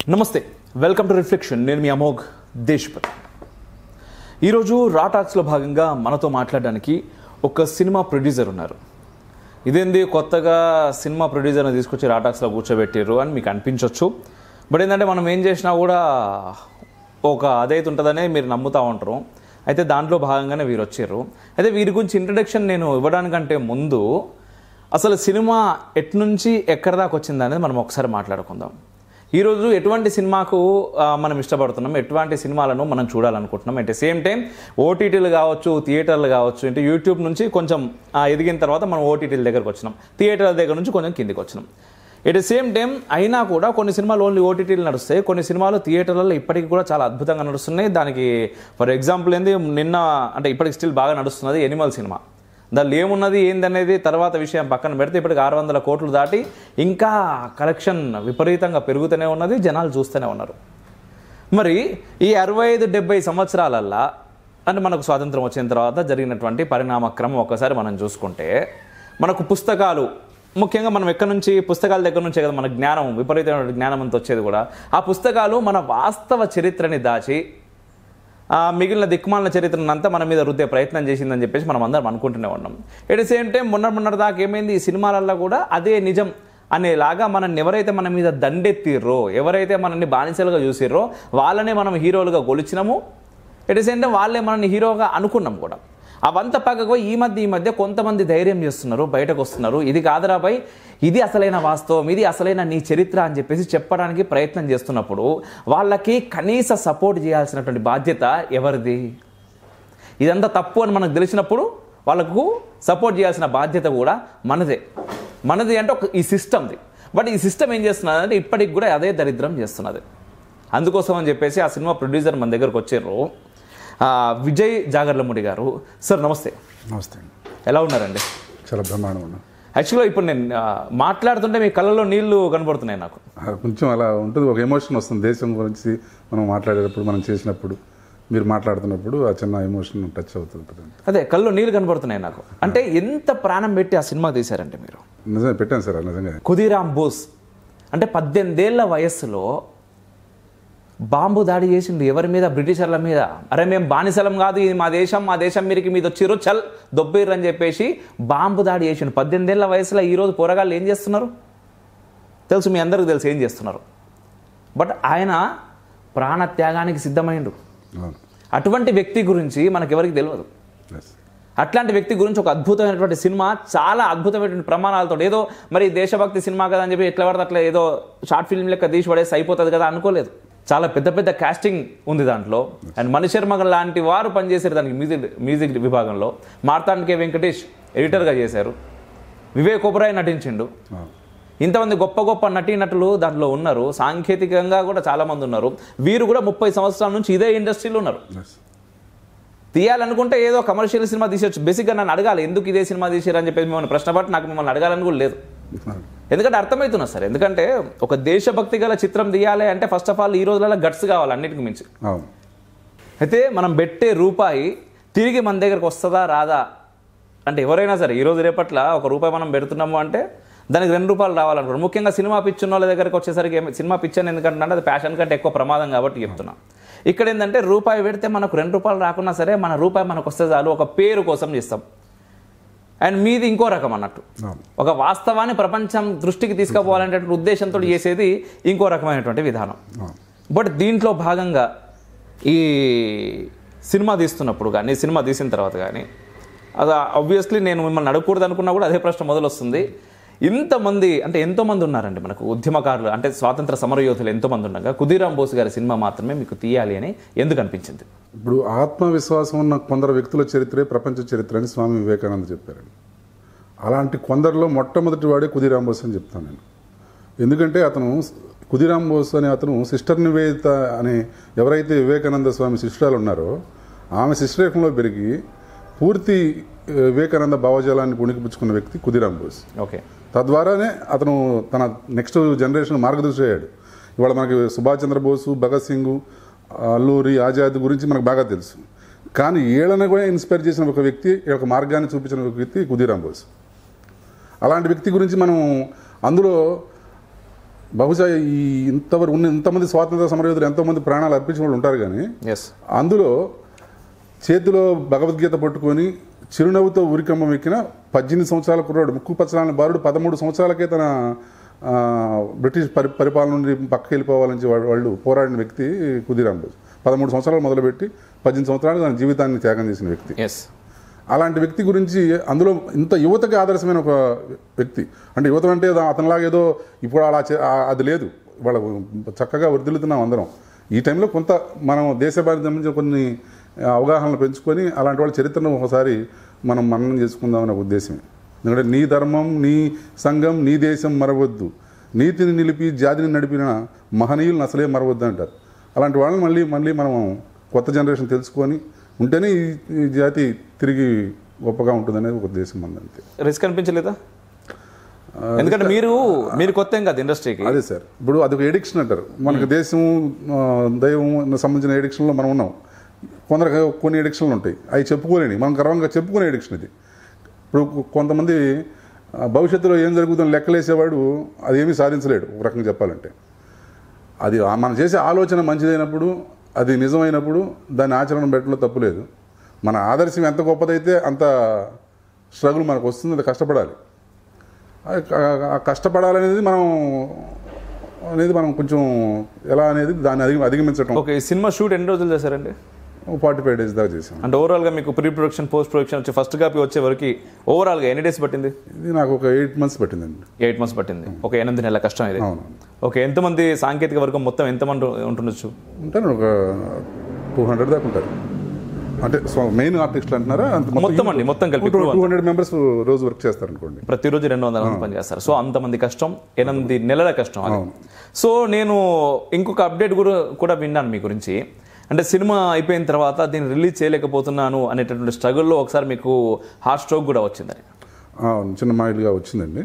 నమస్తే welcome to reflection నేను మీ అమోఘ్ దేశ్పతి ఈరోజు రా టాక్స్లో భాగంగా మనతో మాట్లాడడానికి ఒక సినిమా ప్రొడ్యూసర్ ఉన్నారు ఇదేంది కొత్తగా సినిమా ప్రొడ్యూసర్ని తీసుకొచ్చి రా టాక్స్లో కూర్చోబెట్టారు అని మీకు అనిపించవచ్చు బట్ ఏంటంటే మనం ఏం చేసినా కూడా ఒక అదైతే ఉంటుందనే మీరు నమ్ముతూ ఉంటారు అయితే దాంట్లో భాగంగానే వీరు వచ్చారు అయితే వీరి గురించి ఇంట్రడక్షన్ నేను ఇవ్వడానికంటే ముందు అసలు సినిమా ఎట్నుంచి ఎక్కడి దాకా వచ్చింది అనేది మనం ఒకసారి మాట్లాడుకుందాం ఈరోజు ఎటువంటి సినిమాకు ఆ, మనం ఇష్టపడుతున్నాం ఎటువంటి సినిమాలను మనం చూడాలనుకుంటున్నాం అంటే సేమ్ టైం ఓటీటీలు కావచ్చు థియేటర్లు కావచ్చు అంటే యూట్యూబ్ నుంచి కొంచెం ఆ, ఎదిగిన తర్వాత మనం ఓటీటీల దగ్గరకు వచ్చినాం థియేటర్ల దగ్గర నుంచి కొంచెం కిందికి వచ్చినాం ఎట్ ద సేమ్ టైం అయినా కూడా కొన్ని సినిమాలు ఓన్లీ ఓటీటీలు నడుస్తాయి కొన్ని సినిమాలు థియేటర్లలో ఇప్పటికి కూడా చాలా అద్భుతంగా నడుస్తున్నాయి దానికి ఫర్ ఎగ్జాంపుల్ ఏంది నిన్న అంటే ఇప్పటికి స్టిల్ బాగా నడుస్తున్నది ఎనిమల్ సినిమా దానిలో ఏమున్నది ఏందనేది తర్వాత విషయం పక్కన పెడితే ఇప్పటికి ఆరు వందల కోట్లు దాటి ఇంకా కలెక్షన్ విపరీతంగా పెరుగుతూనే ఉన్నది జనాలు చూస్తూనే ఉన్నారు మరి ఈ అరవై ఐదు డెబ్బై సంవత్సరాలల్లా అంటే మనకు స్వాతంత్రం వచ్చిన తర్వాత జరిగినటువంటి పరిణామక్రమం ఒకసారి మనం చూసుకుంటే మనకు పుస్తకాలు ముఖ్యంగా మనం ఎక్కడి నుంచి పుస్తకాల దగ్గర నుంచే కదా మన జ్ఞానం విపరీతమైన జ్ఞానం అంతా వచ్చేది కూడా ఆ పుస్తకాలు మన వాస్తవ చరిత్రని దాచి ఆ మిగిలిన దిక్మాలిన చరిత్రను అంతా మన మీద రుద్దే ప్రయత్నం చేసిందని చెప్పేసి మనం అందరం అనుకుంటూనే ఉన్నాం ఎట్ ద సేమ్ టైం మొన్న మొన్నటి దాకా ఏమైంది ఈ సినిమాలల్లో కూడా అదే నిజం అనేలాగా మనల్ని ఎవరైతే మన మీద దండెత్తిర్రో ఎవరైతే మనల్ని బానిసలుగా చూసిర్రో వాళ్ళనే మనం హీరోలుగా గొలిచినాము ఎట్ ద సేమ్ టైం వాళ్ళే మనల్ని హీరోగా అనుకున్నాం కూడా అవంతా పక్కకు ఈ మధ్య ఈ మధ్య కొంతమంది ధైర్యం చేస్తున్నారు బయటకు వస్తున్నారు ఇది కాదురాపై ఇది అసలైన వాస్తవం ఇది అసలైన నీ చరిత్ర అని చెప్పేసి చెప్పడానికి ప్రయత్నం చేస్తున్నప్పుడు వాళ్ళకి కనీస సపోర్ట్ చేయాల్సినటువంటి బాధ్యత ఎవరిది ఇదంతా తప్పు అని మనకు తెలిసినప్పుడు వాళ్ళకు సపోర్ట్ చేయాల్సిన బాధ్యత కూడా మనదే మనది అంటే ఒక ఈ సిస్టమ్ది బట్ ఈ సిస్టమ్ ఏం చేస్తున్నది అంటే ఇప్పటికి కూడా అదే దరిద్రం చేస్తున్నది అందుకోసం అని చెప్పేసి ఆ సినిమా ప్రొడ్యూసర్ మన దగ్గరకు వచ్చారు ఆ, విజయ్ జాగర్లముడి గారు సార్ నమస్తే నమస్తే అండి ఎలా ఉన్నారండి చాలా బ్రహ్మాండం ఉన్నాం యాక్చువల్గా ఇప్పుడు నేను ఆ, మాట్లాడుతుంటే మీ కళ్ళలో నీళ్లు కనబడుతున్నాయి నాకు కొంచెం అలా ఉంటుంది ఒక ఎమోషన్ వస్తుంది దేశం గురించి మనం మాట్లాడేటప్పుడు మనం చేసినప్పుడు మీరు మాట్లాడుతున్నప్పుడు ఆ చిన్న ఎమోషన్ టచ్ అవుతుంటుంది అదే కళ్ళు నీళ్లు కనబడుతున్నాయి నాకు అంటే ఎంత ప్రాణం పెట్టి ఆ సినిమా తీశారంటే మీరు నిజంగా పెట్టాను సార్ అది నిజంగా ఖుదీరామ్ బోస్ అంటే పద్దెనిమిదేళ్ల వయస్సులో బాంబు దాడి చేసిండు ఎవరి మీద బ్రిటిషర్ల మీద అరే మేము బానిసలం కాదు ఇది మా దేశం మా దేశం మీరికి మీద వచ్చిర్రు చల్ దొబ్బిర్రు అని చెప్పేసి బాంబు దాడి చేసిండు పద్దెనిమిదేళ్ల వయసులో ఈరోజు పోరగాళ్ళు ఏం చేస్తున్నారు తెలుసు మీ అందరికీ తెలుసు ఏం చేస్తున్నారు బట్ ఆయన ప్రాణత్యాగానికి సిద్ధమైండు అవును అటువంటి వ్యక్తి గురించి మనకెవరికి తెలియదు ఎస్ అట్లాంటి వ్యక్తి గురించి ఒక అద్భుతమైనటువంటి సినిమా చాలా అద్భుతమైనటువంటి ప్రమాణాలతో ఏదో మరి దేశభక్తి సినిమా కదా అని చెప్పి ఎట్లా పడితే అట్లా ఏదో షార్ట్ ఫిల్మ్ లెక్క తీసి పడేసి అయిపోతుంది కదా అనుకోలేదు చాలా పెద్ద పెద్ద కాస్టింగ్ ఉంది దాంట్లో అండ్ మణిశర్మ లాంటి వారు పనిచేశారు దానికి మ్యూజిక్ మ్యూజిక్ విభాగంలో మార్తాండ్ కే వెంకటేష్ ఎడిటర్గా చేశారు వివేక్ ఒబరాయ్ నటించిండు అవును ఇంతమంది గొప్ప గొప్ప నటీనటులు దాంట్లో ఉన్నారు సాంకేతికంగా కూడా చాలా మంది ఉన్నారు వీరు కూడా ముప్పై సంవత్సరాల నుంచి ఇదే ఇండస్ట్రీలో ఉన్నారు ఎస్ తీయాలనుకుంటే ఏదో కమర్షియల్ సినిమా తీసేయచ్చు బేసిక్గా నన్ను అడగాలి ఎందుకు ఇదే సినిమా తీసారు అని చెప్పేసి మిమ్మల్ని ప్రశ్న పట్టి నాకు మిమ్మల్ని అడగాలని కూడా లేదు ఎందుకంటే అర్థమవుతున్నా సార్ ఎందుకంటే ఒక దేశభక్తి గల చిత్రం తీయాలి అంటే ఫస్ట్ ఆఫ్ ఆల్ ఈ రోజులలో గట్స్ కావాలి అన్నిటికి మించి అవును అయితే మనం పెట్టే రూపాయి తిరిగి మన దగ్గరకు వస్తుందా రాదా అంటే ఎవరైనా సరే ఈ రోజు రేపట్ల ఒక రూపాయి మనం పెడుతున్నాము అంటే దానికి రెండు రూపాయలు రావాలనుకుంటారు ముఖ్యంగా సినిమా పిచ్చి ఉన్న వాళ్ళ దగ్గరకు వచ్చేసరికి ఏమి- సినిమా పిచ్చి అని ఎందుకంటే అది ప్యాషన్ కంటే ఎక్కువ ప్రమాదం కాబట్టి చెప్తున్నా ఇక్కడ ఏంటంటే రూపాయి పెడితే మనకు రెండు రూపాయలు రాకున్నా సరే మన రూపాయి మనకు వస్తే చాలు ఒక పేరు కోసం చేస్తాం అండ్ మీది ఇంకో రకం అన్నట్టు అవును ఒక వాస్తవాన్ని ప్రపంచం దృష్టికి తీసుకుపోవాలనే ఉద్దేశంతో చేసేది ఇంకో రకమైనటువంటి విధానం అవును బట్ దీంట్లో భాగంగా ఈ సినిమా తీస్తున్నప్పుడు కానీ సినిమా తీసిన తర్వాత కానీ అది ఆబ్వియస్లీ నేను మిమ్మల్ని అడగకూడదు అనుకున్నా కూడా అదే ప్రశ్న మొదలు వస్తుంది ఇంతమంది అంటే ఎంతోమంది ఉన్నారండి మనకు ఉద్యమకారులు అంటే స్వాతంత్ర సమరయోధులు ఎంతోమంది ఉండగా కుదీరాం బోస్ గారి సినిమా మాత్రమే మీకు తీయాలి అని ఎందుకు అనిపించింది ఇప్పుడు ఆత్మవిశ్వాసం ఉన్న కొందరు వ్యక్తుల చరిత్రే ప్రపంచ చరిత్ర అని స్వామి వివేకానంద చెప్పారండి అలాంటి కొందరిలో మొట్టమొదటి వాడే కుదిరాం బోస్ అని చెప్తాను నేను ఎందుకంటే అతను కుదిరాం బోస్ అనే అతను సిస్టర్ నివేదిత అనే ఎవరైతే వివేకానంద స్వామి శిష్యురాలు ఉన్నారో ఆమె శిష్యరేఖంలో పెరిగి పూర్తి ఆ, వివేకానంద భావజాలాన్ని పుణికిపుచ్చుకున్న వ్యక్తి కుదిరాం బోస్ ఓకే తద్వారానే అతను తన నెక్స్ట్ జనరేషన్ మార్గదర్శి అయ్యాడు ఇవాళ మనకి సుభాష్ చంద్రబోసు భగత్ సింగ్ అల్లూరి ఆజాద్ గురించి మనకు బాగా తెలుసు కానీ ఏళ్ళని కూడా ఇన్స్పైర్ చేసిన ఒక వ్యక్తి ఒక మార్గాన్ని చూపించిన ఒక వ్యక్తి కుదీరాం బోస్ అలాంటి వ్యక్తి గురించి మనం అందులో బహుశా ఈ ఇంతవరకు ఉన్న ఇంతమంది స్వాతంత్ర సమరయోధులు ఎంతోమంది ప్రాణాలు అర్పించిన వాళ్ళు ఉంటారు కానీ ఎస్ అందులో చేతిలో భగవద్గీత పట్టుకొని చిరునవ్వుతో ఉరికమ్మం ఎక్కిన పద్దెనిమిది సంవత్సరాల కుర్రాడు ముక్కు పచ్చలాని బారుడు పదమూడు సంవత్సరాలకే తన ఆ, బ్రిటిష్ పరి పరిపాలన నుండి పక్కకి వెళ్ళిపోవాలని చెప్పి వాళ్ళు- వాళ్ళు పోరాడిన వ్యక్తి కుదిరాం బోస్ పదమూడు సంవత్సరాలు మొదలుపెట్టి పద్దెనిమిది సంవత్సరాలు తన జీవితాన్ని త్యాగం చేసిన వ్యక్తి ఎస్ అలాంటి వ్యక్తి గురించి అందులో ఇంత యువతకి ఆదర్శమైన ఒక వ్యక్తి అంటే యువత అంటే ఏదో అతనిలాగా ఏదో ఇప్పుడు అలా చే- ఆ- అది లేదు వాళ్ళ చక్కగా వర్దిల్లుతున్నాం అందరం ఈ టైంలో కొంత మనం దేశభారతి సంబంధించిన కొన్ని అవగాహనలు పెంచుకొని అలాంటి వాళ్ళ చరిత్రను ఒకసారి మనం మననం చేసుకుందామనే ఉద్దేశం ఎందుకంటే నీ ధర్మం నీ సంఘం నీ దేశం మరవద్దు నీతిని నిలిపి జాతిని నడిపిన మహనీయులను అసలే మరవద్దు అంటారు అలాంటి వాళ్ళని మళ్ళీ మళ్ళీ మనం కొత్త జనరేషన్ తెలుసుకొని ఉంటేనే ఈ ఈ జాతి తిరిగి గొప్పగా ఉంటుందనేది ఒక ఉద్దేశం మంది అంతే రిస్క్ అనిపించలేదా ఎందుకంటే మీరు మీరు కొత్త ఏం కాదు ఇండస్ట్రీకి అదే సార్ ఇప్పుడు అదొక ఎడిక్షన్ అంటారు మనకు దేశం ఆ, దైవం సంబంధించిన ఎడిక్షన్లో మనం ఉన్నాం కొందరికి కొన్ని ఎడిక్షన్లు ఉంటాయి అవి చెప్పుకోలేని మనం గర్వంగా చెప్పుకునే ఎడిక్షన్ ఇది ఇప్పుడు కొంతమంది ఆ, భవిష్యత్తులో ఏం జరుగుతుందో లెక్కలేసేవాడు అదేమీ సాధించలేడు ఒక రకంగా చెప్పాలంటే అది ఆ- మనం చేసే ఆలోచన మంచిదైనప్పుడు అది నిజమైనప్పుడు దాన్ని ఆచరణ పెట్టడంలో తప్పు లేదు మన ఆదర్శం ఎంత గొప్పదైతే అంత స్ట్రగుల్ మనకు వస్తుంది అది కష్టపడాలి ఆ- ఆ- ఆ కష్టపడాలనేది మనం అనేది మనం కొంచెం ఎలా అనేది దాన్ని అధిగ అధిగమించడం ఓకే ఈ సినిమా షూట్ ఎన్ని రోజులు చేశారండి ఫార్టీ ఫైవ్ డేస్ దాకా చేసాం అంటే ఓవరాల్ గా మీకు ప్రీ ప్రొడక్షన్ పోస్ట్ ప్రొడక్షన్ వచ్చి ఫస్ట్ కాపీ వచ్చే వరకు ఓవరాల్ గా ఎన్ని డేస్ పట్టింది ఇది నాకు ఒక ఎయిట్ మంత్స్ పట్టిందండి ఎయిట్ మంత్స్ పట్టింది ఒక ఎనిమిది నెలల కష్టం ఇది అవును ఓకే ఎంతమంది సాంకేతిక వర్గం మొత్తం ఎంతమంది ఉంటుండొచ్చు ఉంటారు ఒక టూ హండ్రెడ్ దాకా ఉంటారు అంటే మెయిన్ ఆర్టిస్టులు అంటున్నారా అంత మొత్తం అండి, మొత్తం కలిపి టూ హండ్రెడ్ మెంబర్స్ రోజు వర్క్ చేస్తారు అనుకోండి ప్రతిరోజు రెండు వందల మంది పనిచేస్తారు సో అంతమంది కష్టం ఎనిమిది నెలల కష్టం అది సో నేను ఇంకొక అప్డేట్ కూడా కూడా విన్నాను మీ గురించి అంటే సినిమా అయిపోయిన తర్వాత దీన్ని రిలీజ్ చేయలేకపోతున్నాను అనేటటువంటి స్ట్రగుల్లో ఒకసారి మీకు హార్ట్ స్ట్రోక్ కూడా వచ్చిందని ఆ, చిన్న మైల్డ్గా వచ్చిందండి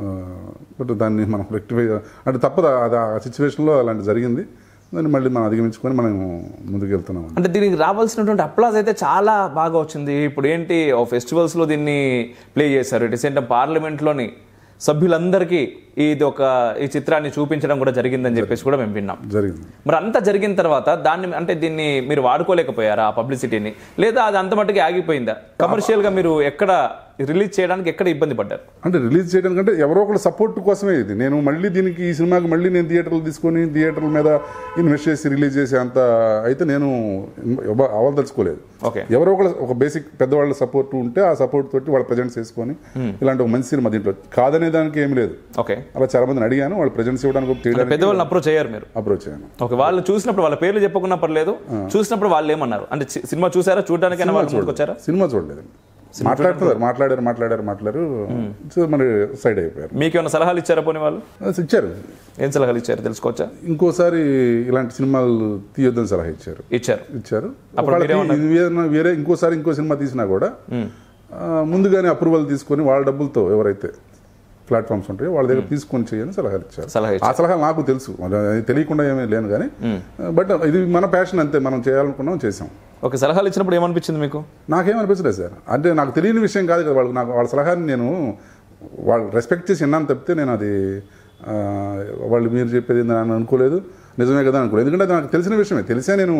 బట్ దాన్ని మనం రెక్టిఫై అంటే తప్పదు అది ఆ సిచ్యువేషన్లో అలాంటి జరిగింది దాన్ని మళ్ళీ మనం అధిగమించుకొని మనం ముందుకు వెళ్తున్నాం అంటే దీనికి రావాల్సినటువంటి అప్లాజ్ అయితే చాలా బాగా వచ్చింది ఇప్పుడు ఏంటి ఓ ఫెస్టివల్స్ లో దీన్ని ప్లే చేశారు రీసెంట్ పార్లమెంట్ లోని సభ్యులందరికీ ఇది ఒక ఈ చిత్రాన్ని చూపించడం కూడా జరిగిందని చెప్పేసి కూడా మేము విన్నాం జరిగింది మరి అంత జరిగిన తర్వాత దాన్ని అంటే దీన్ని మీరు వాడుకోలేకపోయారా ఆ పబ్లిసిటీని లేదా అది అంత మట్టుకి ఆగిపోయిందా కమర్షియల్ గా మీరు ఎక్కడ రిలీజ్ చేయడానికి ఎక్కడ ఇబ్బంది పడ్డారు అంటే రిలీజ్ చేయడం కంటే ఎవరో ఒకళ్ళ సపోర్ట్ కోసమే ఇది నేను మళ్ళీ దీనికి ఈ సినిమాకి మళ్ళీ నేను థియేటర్లు తీసుకొని థియేటర్ల మీద ఇన్వెస్ట్ చేసి రిలీజ్ చేసే అంత అయితే నేను ఇవ్వ- అవ్వదలుచుకోలేదు ఓకే ఎవరో ఒకళ్ళ ఒక బేసిక్ పెద్దవాళ్ళ సపోర్ట్ ఉంటే ఆ సపోర్ట్ తోటి వాళ్ళ ప్రజెంట్స్ వేసుకొని ఇలాంటి ఒక మంచి సినిమా దీంట్లో కాదనే దానికి ఏం లేదు ఓకే అలా చాలా మందిని అడిగాను వాళ్ళు ప్రజెంట్స్ ఇవ్వడానికి ఒక చేయడానికి పెద్దవాళ్ళని అప్రోచ్ అయ్యారు మీరు అప్రోచ్ అయ్యాను ఓకే వాళ్ళు చూసినప్పుడు వాళ్ళ పేర్లు చెప్పుకున్నా పర్లేదు చూసినప్పుడు వాళ్ళు ఏమన్నారు అంటే చి- సినిమా చూసారా చూడడానికైనా వాళ్ళు ముందుకు వచ్చారా సినిమా చూడలేదండి మాట్లాడుతున్నారు మాట్లాడారు మాట్లాడారు మాట్లాడారు సో మరి సైడ్ అయిపోయారు మీకు ఏమైనా సలహాలు ఇచ్చారా పోనీ వాళ్ళు అది ఇచ్చారు ఏం సలహాలు ఇచ్చారు తెలుసుకోవచ్చా ఇంకోసారి ఇలాంటి సినిమాలు తీయొద్దని సలహా ఇచ్చారు ఇచ్చారు ఇచ్చారు అప్పుడు ఒకవేళ మీరేమన్నారు? ఇది వేరే వేరే ఇంకోసారి ఇంకో సినిమా తీసినా కూడా ఆ, ముందుగానే అప్రూవల్ తీసుకొని వాళ్ళ డబ్బులతో ఎవరైతే ప్లాట్ఫామ్స్ ఉంటాయో వాళ్ళ దగ్గర తీసుకొని చేయని సలహాలు ఇచ్చారు సలహా ఆ సలహా నాకు తెలుసు మరి అది తెలియకుండా ఏమీ లేను కానీ బట్ ఇది మన ప్యాషన్ అంతే మనం చేయాలనుకున్నాం చేసాం ఓకే సలహాలు ఇచ్చినప్పుడు ఏమనిపించింది మీకు నాకేమనిపించలేదు సార్ అంటే నాకు తెలియని విషయం కాదు కదా వాళ్ళకి నాకు వాళ్ళ సలహాని నేను వాళ్ళు రెస్పెక్ట్ చేసి విన్నాను తప్పితే నేను అది ఆ, వాళ్ళు మీరు చెప్పేది ఏందని అని అనుకోలేదు నిజమే కదా అనుకోలేదు ఎందుకంటే అది నాకు తెలిసిన విషయమే తెలిసే నేను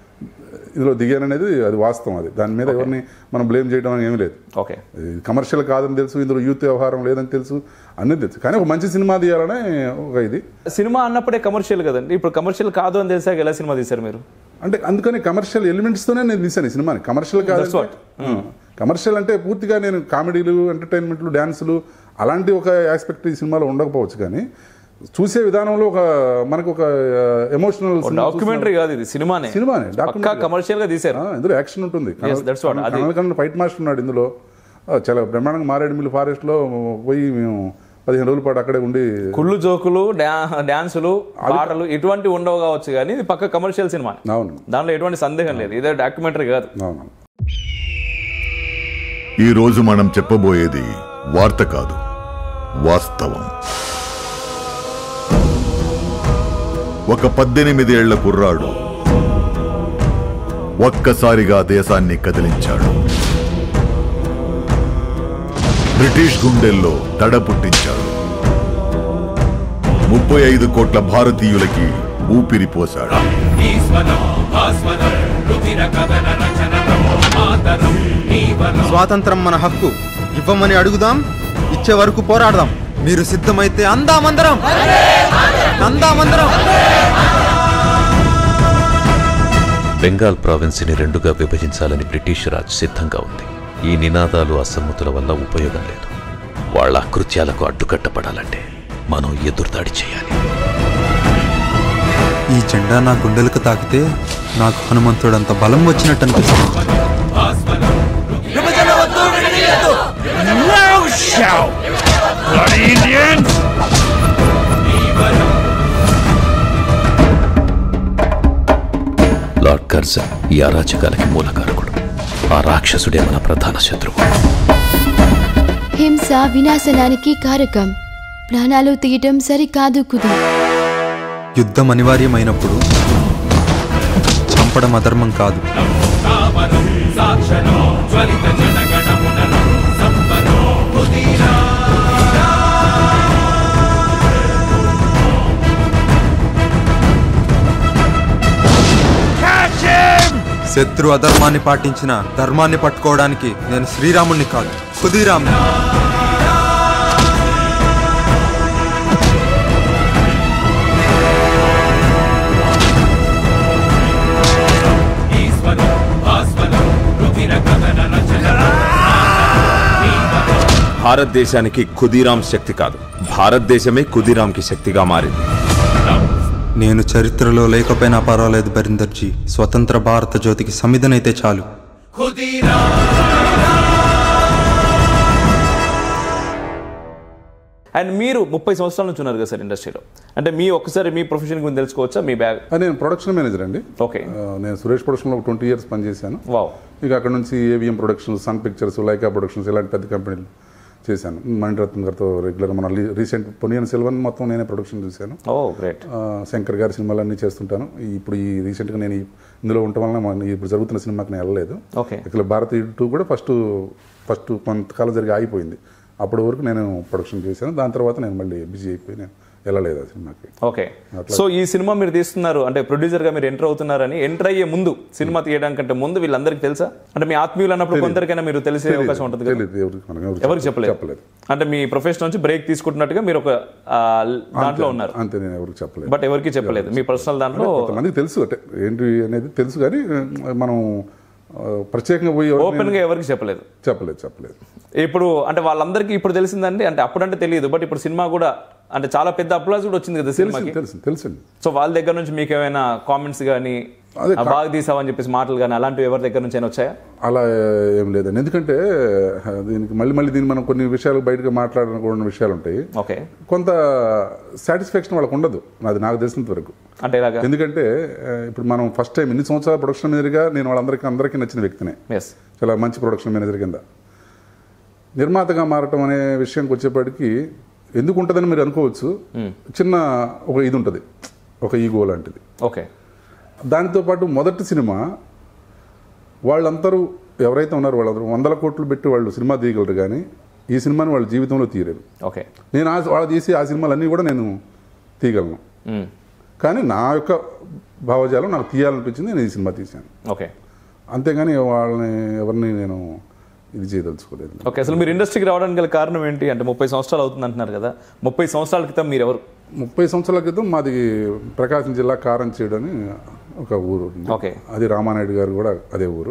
ఇందులో దిగాననేది అది వాస్తవం అది దాని మీద ఎవరిని మనం బ్లేమ్ చేయడం అని ఏమీ లేదు ఓకే ఇది కమర్షియల్ కాదని తెలుసు ఇందులో యూత్ వ్యవహారం లేదని తెలుసు అన్నీ తెలుసు కానీ ఒక మంచి సినిమా తీయాలనే ఒక ఇది సినిమా అన్నప్పుడే కమర్షియల్ కదండి ఇప్పుడు కమర్షియల్ కాదు అని తెలిసాక ఎలా సినిమా తీశారు మీరు అంటే అందుకని కమర్షియల్ ఎలిమెంట్స్తోనే నేను తీశాను ఈ సినిమాని కమర్షియల్ That's కాదు what. కమర్షియల్ అంటే పూర్తిగా నేను కామెడీలు ఎంటర్టైన్మెంట్లు డ్యాన్సులు అలాంటి ఒక ఆస్పెక్ట్ ఈ సినిమాలో ఉండకపోవచ్చు కానీ చూసే విధానంలో ఒక మనకు ఒక ఎమోషనల్ డాక్యుమెంటరీ కాదు ఇది సినిమానే సినిమానే పక్కా డాక్యుమెంటరీ కమర్షియల్ గా తీశారు ఇందులో యాక్షన్ ఉంటుంది Yes, that's what. అది- కన్నడ కన్నడ ఫైట్ మాస్టర్ ఉన్నాడు ఇందులో ఆ, చాలా బ్రహ్మాండంగా మారేడుమిల్లి ఫారెస్ట్ లో పోయి మేము పదిహేను రోజుల పాటు అక్కడే ఉండి కుళ్ళు జోకులు డ్యా- డాన్సులు పాటలు ఇటువంటి ఉండవు కావచ్చు కానీ ఇది పక్క కమర్షియల్ సినిమా అవును దానిలో ఎటువంటి సందేహం లేదు ఇదే డాక్యుమెంటరీ కాదు అవును ఈ రోజు మనం చెప్పబోయేది వార్త కాదు వాస్తవం ఒక పద్దెనిమిది ఏళ్ల కుర్రాడు ఒక్కసారిగా దేశాన్ని కదిలించాడు బ్రిటిష్ గుండెల్లో దడ పుట్టించాడు ముప్పై ఐదు కోట్ల భారతీయులకి ఊపిరి పోశాడు ఈశ్వరం భాస్వరం రుధిర కథన రచనరం మాతరం నీవరం స్వాతంత్రం మన హక్కు ఇవ్వమని అడుగుదాం ఇచ్చే వరకు పోరాడదాం మీరు సిద్ధమైతే అందామందరం అందామందరం బెంగాల్ ప్రావిన్స్ని రెండుగా విభజించాలని బ్రిటిష్ రాజ్ సిద్ధంగా ఉంది ఈ నినాదాలు అసమ్మతుల వల్ల ఉపయోగం లేదు వాళ్ళ అకృత్యాలకు అడ్డుకట్టపడాలంటే మనం ఎదురుదాడి చేయాలి ఈ జెండా నా గుండెలకు తాకితే నాకు హనుమంతుడంత బలం వచ్చినట్టు అనిపిస్తుంది భాస్వరం లార్డ్ కర్జన్ ఈ అరాచకాలకి మూలకారకుడు ఆ రాక్షసుడే మన ప్రధాన శత్రువు హింస వినాశనానికి కారకం ప్రాణాలు తీయటం సరికాదు కుది యుద్ధం అనివార్యమైనప్పుడు చంపడం అధర్మం కాదు తామరం సాక్షరం జ్వలిత జనగణమునరం సంబరం కుదీరా శత్రు అధర్మాన్ని పాటించిన ధర్మాన్ని పట్టుకోవడానికి నేను శ్రీరాముణ్ణి కాదు ఖుదీరాముని ఈశ్వరం భాస్వరం రుధిర కథన రచనరం భారతదేశానికి ఖుదీరాం శక్తి కాదు భారతదేశమే ఖుదీరాంకి శక్తిగా మారింది నేను చరిత్రలో లేకపోయినా పర్వాలేదు బరిందర్జీ స్వతంత్ర భారత జ్యోతికి సమిధనైతే చాలు కుదీరా అండ్ మీరు ముప్పై సంవత్సరాల నుంచి ఉన్నారు కదా సార్ ఇండస్ట్రీలో అంటే మీ ఒక్కసారి మీ ప్రొఫెషన్ గురించి తెలుసుకోవచ్చా మీ బ్యాగ్ ఆ, నేను ప్రొడక్షన్ మేనేజర్ అండి ఓకే ఆ, నేను సురేష్ ప్రొడక్షన్లో ఒక ట్వంటీ ఇయర్స్ పనిచేశాను వావ్ ఇక అక్కడ నుంచి AVM productions Sun Pictures Lyca productions ఇలాంటి పెద్ద కంపెనీలు చేశాను మణిరత్నం గారితో రెగ్యులర్ మన రీసెంట్ పొనియన్ సెల్వన్ మొత్తం నేనే ప్రొడక్షన్ చూశాను ఓ గ్రేట్ ఆ, శంకర్ గారి సినిమాలన్నీ చేస్తుంటాను ఈ- ఇప్పుడు ఈ రీసెంట్గా నేను ఈ- ఇందులో ఉండటం వలన మన ఇప్పుడు జరుగుతున్న సినిమాకి నేను వెళ్ళలేదు ఓకే ఇక్కడ భారతీయ టూ కూడా ఫస్ట్ ఫస్ట్ కొంతకాలం జరిగి ఆగిపోయింది అప్పటి వరకు నేను ప్రొడక్షన్ చేశాను దాని తర్వాత నేను మళ్ళీ బిజీ అయిపోయి నేను వెళ్ళలేదు ఆ సినిమాకి ఓకే సో ఈ సినిమా మీరు తీస్తున్నారు అంటే ప్రొడ్యూసర్ గా మీరు ఎంటర్ అవుతున్నారని ఎంటర్ అయ్యే ముందు సినిమా తీయడానికంటే ముందు వీళ్ళందరికీ తెలుసా అంటే మీ ఆత్మీయులు అన్నప్పుడు కొందరికైనా మీరు తెలిసే అవకాశం ఉంటుంది కదా తెలియదు ఎవరికి మనకు ఎవరికి ఎవరికి చెప్పలేదు చెప్పలేదు అంటే మీ ప్రొఫెషన్ నుంచి బ్రేక్ తీసుకుంటున్నట్టుగా మీరు ఒక ఆ, దాంట్లో ఉన్నారు అంతే నేను ఎవరికి చెప్పలేదు బట్ ఎవరికి చెప్పలేదు మీ పర్సనల్ దాంట్లో కొంతమందికి తెలుసు అంటే ఏంటి అనేది తెలుసు కానీ మనం ఆ, ప్రత్యేకంగా పోయి ఎవరికి ఓపెన్ గా ఎవరికి చెప్పలేదు చెప్పలేదు చెప్పలేదు ఇప్పుడు అంటే వాళ్ళందరికీ ఇప్పుడు తెలిసిందండి అంటే అప్పుడంటే తెలియదు బట్ ఇప్పుడు సినిమా కూడా అంటే చాలా పెద్ద అప్లాజ్ కూడా వచ్చింది కదా సినిమాకి తెలుసు తెలుసండి సో వాళ్ళ దగ్గర నుంచి మీకు ఏమైనా కామెంట్స్ కానీ అదే ఆ, బాగా తీసావని చెప్పేసి మాటలు కానీ అలాంటివి ఎవరి దగ్గర నుంచి అయినా వచ్చాయా అలా ఏం లేదండి ఎందుకంటే ఆ, దీనికి మళ్ళీ మళ్ళీ దీన్ని మనం కొన్ని విషయాలు బయటకు మాట్లాడకూడని విషయాలు ఉంటాయి ఓకే కొంత సాటిస్ఫాక్షన్ వాళ్ళకు ఉండదు అది నాకు తెలిసినంత వరకు అంటే ఇలాగా ఎందుకంటే ఆ, ఇప్పుడు మనం ఫస్ట్ టైం ఎన్ని సంవత్సరాల ప్రొడక్షన్ మేనేజర్గా నేను వాళ్ళందరికీ అందరికీ నచ్చిన వ్యక్తినే ఎస్ చాలా మంచి ప్రొడక్షన్ మేనేజర్ కింద నిర్మాతగా మారటం అనే విషయానికి వచ్చేప్పటికి ఎందుకు ఉంటుందని మీరు అనుకోవచ్చు చిన్న ఒక ఇది ఉంటుంది ఒక ఈగో లాంటిది ఓకే దానితో పాటు మొదటి సినిమా వాళ్ళందరూ ఎవరైతే ఉన్నారో వాళ్ళందరూ వందల కోట్లు పెట్టి వాళ్ళు సినిమా తీయగలరు కానీ ఈ సినిమాని వాళ్ళ జీవితంలో తీయలేరు ఓకే నేను ఆ వాళ్ళు తీసి ఆ సినిమాలన్నీ కూడా నేను తీయగలను మ్మ్. కానీ నా యొక్క భావజాలం నాకు తీయాలనిపించింది నేను ఈ సినిమా తీశాను ఓకే అంతేగాని వాళ్ళని ఎవరిని నేను ఇది చేయదలుచుకోలేదు ఓకే అసలు మీరు ఇండస్ట్రీకి రావడానికి గల కారణం ఏంటి అంటే ముప్పై సంవత్సరాలు అవుతుంది అంటున్నారు కదా ముప్పై సంవత్సరాల క్రితం మీరు ఎవరు ముప్పై సంవత్సరాల క్రితం మాది ప్రకాశం జిల్లా కారంచేడు అని ఒక ఊరు ఉంది. ఓకే. అది రామానాయుడు గారు కూడా అదే ఊరు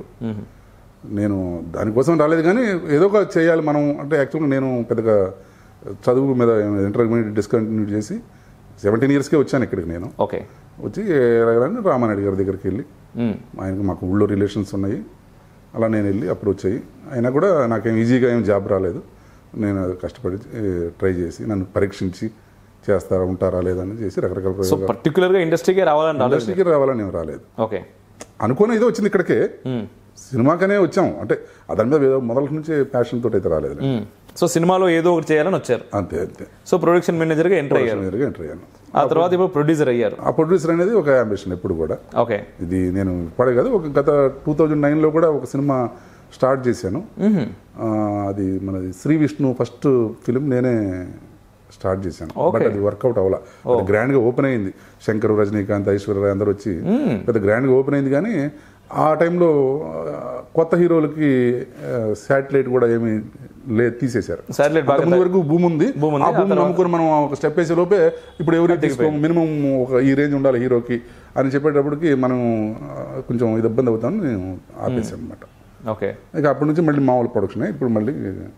నేను దానికోసం రాలేదు కానీ ఏదో ఒక చేయాలి మనం అంటే యాక్చువల్గా నేను పెద్దగా చదువు మీద ఇంటర్మీడియట్ డిస్కంటిన్యూ చేసి సెవెంటీన్ ఇయర్స్కే వచ్చాను ఇక్కడికి నేను ఓకే వచ్చి ఎలాగని రామానాయుడు గారి దగ్గరికి వెళ్ళి మ్మ్. ఆయనకు మాకు ఊళ్ళో రిలేషన్స్ ఉన్నాయి అలా నేను వెళ్ళి అప్రోచ్ అయ్యి అయినా కూడా నాకేం ఈజీగా ఏం జాబ్ రాలేదు నేను అది కష్టపడి ట్రై చేసి నన్ను పరీక్షించి చేస్తారా ఉంటారా లేదని చేసి రకరకాల సో ప్రయోగాలు పర్టికులర్ గా ఇండస్ట్రీకే రావాలని రాలేదు ఇండస్ట్రీకి రావాలని ఏం రాలేదు ఓకే అనుకుని ఏదో వచ్చింది ఇక్కడికే సినిమాకనే వచ్చాం అంటే దాని మీద ఏదో మొదటి నుంచే ప్యాషన్ తోటి అయితే రాలేదు మ్మ్. సో సినిమాలో ఏదో ఒకటి చేయాలని వచ్చారు అంతే అంతే సో ప్రొడక్షన్ మేనేజర్ గా ఎంటర్ అయ్యారు నేరుగా ఎంటర్ అయ్యాను ఆ తర్వాత ఇప్పుడు ప్రొడ్యూసర్ అయ్యారు ఆ ప్రొడ్యూసర్ అనేది ఒక అంబిషన్ ఎప్పుడు కూడా ఓకే ఇది నేను ఇప్పుడే కాదు ఒక గత టూ థౌజండ్ నైన్లో కూడా ఒక సినిమా స్టార్ట్ చేశాను ఆ, అది మనది శ్రీ విష్ణు ఫస్ట్ ఫిలిం నేనే స్టార్ట్ చేశాను బట్ అది వర్కౌట్ అవ్వాల గ్రాండ్ గా ఓపెన్ అయింది శంకర్ రజనీకాంత్ ఐశ్వర్య అందరూ వచ్చి పెద్ద గ్రాండ్ గా ఓపెన్ అయింది కానీ ఆ టైంలో ఆ, కొత్త హీరోలకి శాటిలైట్ కూడా ఏమి లేదు తీసేశారు Satellite బాగా అంతకుముందు వరకు భూమి ఉంది భూమి ఉంది, ఆ ఆ భూమి తర్వాత- నమ్ముకొని మనం ఒక స్టెప్ వేసే లోపే ఇప్పుడు ఎవరు తీసుకో మినిమం ఒక ఈ రేంజ్ ఉండాలి హీరోకి అని చెప్పేటప్పటికి మనం ఆ, కొంచెం ఇది ఇబ్బంది అవుతామని నేను ఆపేసాను అనమాట ఓకే ఇక అప్పటి నుంచి మళ్ళీ మామూలు ప్రొడక్షన్ ఇప్పుడు మళ్ళీ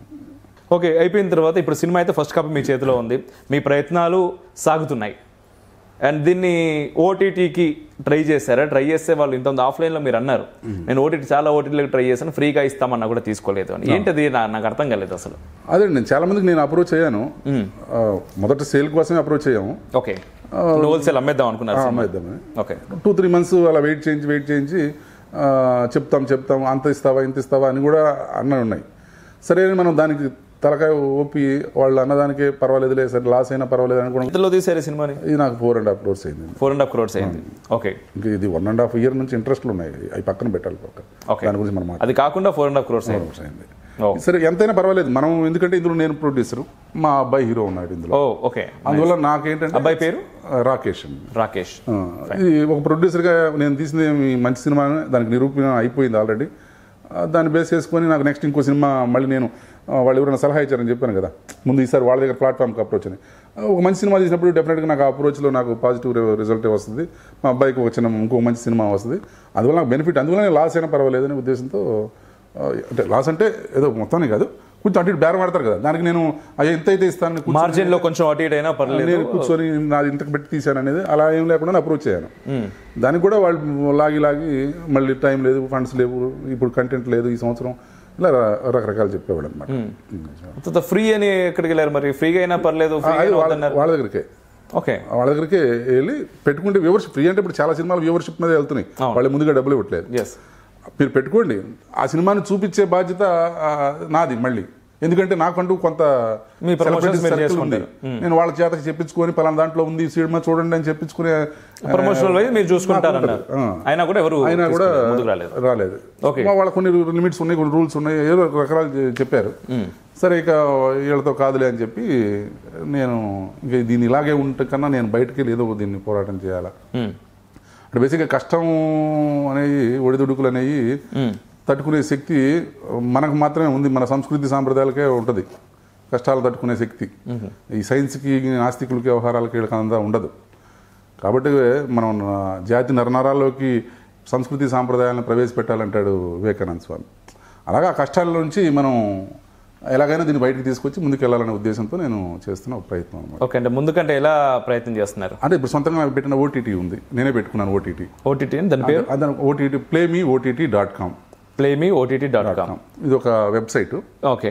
ఓకే అయిపోయిన తర్వాత ఇప్పుడు సినిమా అయితే ఫస్ట్ కాపీ మీ చేతిలో ఉంది మీ ప్రయత్నాలు సాగుతున్నాయి అండ్ దీన్ని ఓటీటీకి ట్రై చేశారా ట్రై చేస్తే వాళ్ళు ఇంత ఆఫ్లైన్లో మీరు అన్నారు నేను ఓటీటీ చాలా ఓటీటీలకు ట్రై చేశాను ఫ్రీగా ఇస్తామన్నా కూడా తీసుకోలేదు అని ఏంటది నా- నాకు అర్థం కాలేదు అసలు అదే నేను చాలా మందికి నేను అప్రోచ్ అయ్యాను ఆ, మొదట సేల్ కోసమే అప్రోచ్ అయ్యాము ఓకే హోల్సేల్ అమ్మేద్దాం అనుకున్నారు సినిమా. అమ్మేద్దామని ఓకే టూ త్రీ మంత్స్ అలా వెయిట్ చేయించి వెయిట్ చేయించి ఆ, చెప్తాం చెప్తాం అంత ఇస్తావా ఇంత ఇస్తావా అని కూడా అన్న ఉన్నాయి సరే అని మనం దానికి తలకాయ ఊపి వాళ్ళు అన్నదానికే పర్వాలేదులే సరే లాస్ అయినా పర్వాలేదు అనుకోవడం ఎంతలో తీసారు ఈ సినిమాని ఇది నాకు ఫోర్ అండ్ హాఫ్ క్రోర్స్ అయింది ఫోర్ అండ్ హాఫ్ క్రోర్స్ అయింది ఓకే ఇంకా ఇది వన్ అండ్ హాఫ్ ఇయర్ నుంచి ఇంట్రెస్ట్లు ఉన్నాయి అవి పక్కన పెట్టాలి పక్క ఓకే దాని గురించి మనం అది కాకుండా ఫోర్ అండ్ హాఫ్ క్రోర్స్ అయింది మాట్లాడుతుంది ఓ. సరే ఎంతైనా పర్వాలేదు మనం ఎందుకంటే ఇందులో నేను ప్రొడ్యూసర్ మా అబ్బాయి హీరో ఉన్నాడు ఇందులో ఓ ఓకే అందువల్ల నాకేంటంటే అబ్బాయి పేరు? ఆ, రాకేష్ అండి రాకేష్ ఆ, ఇది ఒక ప్రొడ్యూసర్గా నేను తీసింది ఏమి మంచి సినిమా దానికి నిరూపణ అయిపోయింది ఆల్రెడీ ఆ, దాన్ని బేస్ చేసుకొని నాకు నెక్స్ట్ ఇంకో సినిమా మళ్ళీ నేను ఆ, వాళ్ళు ఎవరైనా సలహా ఇచ్చారని చెప్పాను కదా ముందు ఈసారి వాళ్ళ దగ్గర ప్లాట్ఫామ్కి అప్రోచ్ అని ఆ, ఒక మంచి సినిమా తీసినప్పుడు డెఫినెట్గా నాకు ఆ అప్రోచ్లో నాకు పాజిటివ్ రిజల్ట్ వస్తుంది మా అబ్బాయికి ఒక చిన్న ఇంకో మంచి సినిమా వస్తుంది అందువల్ల నాకు బెనిఫిట్ అందువల్ల నేను లాస్ అయినా పర్వాలేదు అనే ఉద్దేశంతో ఆ, అంటే లాస్ అంటే ఏదో మొత్తాన్ని కాదు కొంచెం అటు ఇటు బేరం ఆడతారు కదా దానికి నేను అయ్యా ఎంత అయితే ఇస్తాను కూర్చొని- మార్జిన్ లో కొంచెం అటు ఇటు అయినా పర్లేదు నేను కూర్చొని నాది ఇంతకు పెట్టి తీశాను అనేది అలా ఏం లేకుండా అప్రోచ్ అయ్యాను దానికి కూడా వాళ్ళు లాగి లాగి మళ్ళీ టైం లేదు ఫండ్స్ లేవు ఇప్పుడు కంటెంట్ లేదు ఈ సంవత్సరం ఇలా ర- రకరకాలు చెప్పేవాడు అనమాట తర్వాత ఫ్రీ అని ఎక్కడికి వెళ్ళారు మరి ఫ్రీగా అయినా పర్లేదు ఫ్రీ అయినా వద్దన్నారు వాళ్ళ దగ్గరికే ఓకే వాళ్ళ దగ్గరికి వెళ్ళి పెట్టుకుంటే వ్యూవర్షిప్ ఫ్రీ అంటే ఇప్పుడు చాలా సినిమాలు వ్యూవర్షిప్ మీద వెళ్తున్నాయి వాళ్ళు ముందుగా డబ్బులు ఇవ్వట్లేదు ఎస్ మీరు పెట్టుకోండి ఆ సినిమాని చూపించే బాధ్యత ఆ, నాది మళ్ళీ ఎందుకంటే నాకంటూ కొంత మీ promotions celebrity మీరు circle ఉంది చేసుకుంటారు. నేను వాళ్ళ చేత చెప్పించుకొని పలానా దాంట్లో ఉంది ఈ సినిమా చూడండి అని చెప్పించుకునే ప్రమోషనల్ వైజ్ మీరు చూసుకుంటారు అన్నారు ఆ. అయినా కూడా ఎవరు అయినా కూడా తీసుకోలేదు, ముందుకు రాలేదు రాలేదు Okay. మా వాళ్ళ కొన్ని లిమిట్స్ ఉన్నాయి కొన్ని రూల్స్ ఉన్నాయి ఏదో రకరకాలు చె- చెప్పారు సరే ఇక వీళ్ళతో కాదులే అని చెప్పి నేను ఇక దీన్ని ఇలాగే ఉంటే కన్నా నేను బయటకు వెళ్ళి ఏదో దీన్ని పోరాటం చేయాలా మ్మ్. అంటే బేసిక్గా కష్టం అనేవి ఒడిదుడుకులు అనేవి తట్టుకునే శక్తి మనకు మాత్రమే ఉంది మన సంస్కృతి సాంప్రదాయాలకే ఉంటుంది కష్టాలు తట్టుకునే శక్తి ఈ సైన్స్కి నాస్తికులకి వ్యవహారాలకి వీళ్ళకి అంతా ఉండదు కాబట్టి మనం ఆ, జాతి నరనరాల్లోకి సంస్కృతి సాంప్రదాయాలను ప్రవేశపెట్టాలంటాడు వివేకానంద స్వామి అలాగా ఆ కష్టాల నుంచి మనం ఎలాగైనా దీన్ని బయటకు తీసుకొచ్చి ముందుకు వెళ్ళాలనే ఉద్దేశంతో నేను చేస్తున్న ఒక ప్రయత్నం అనమాట ఓకే అంటే ముందుకంటే ఎలా ప్రయత్నం చేస్తున్నారు అంటే ఇప్పుడు సొంతంగా నాకు పెట్టిన ఓటీటీ ఉంది నేనే పెట్టుకున్నాను ఓటీటీ ఓటీటీ దాని పేరు అదే OTT PlayMe OTT dot com PlayMe OTT dot com ఇది ఒక వెబ్సైట్ ఓకే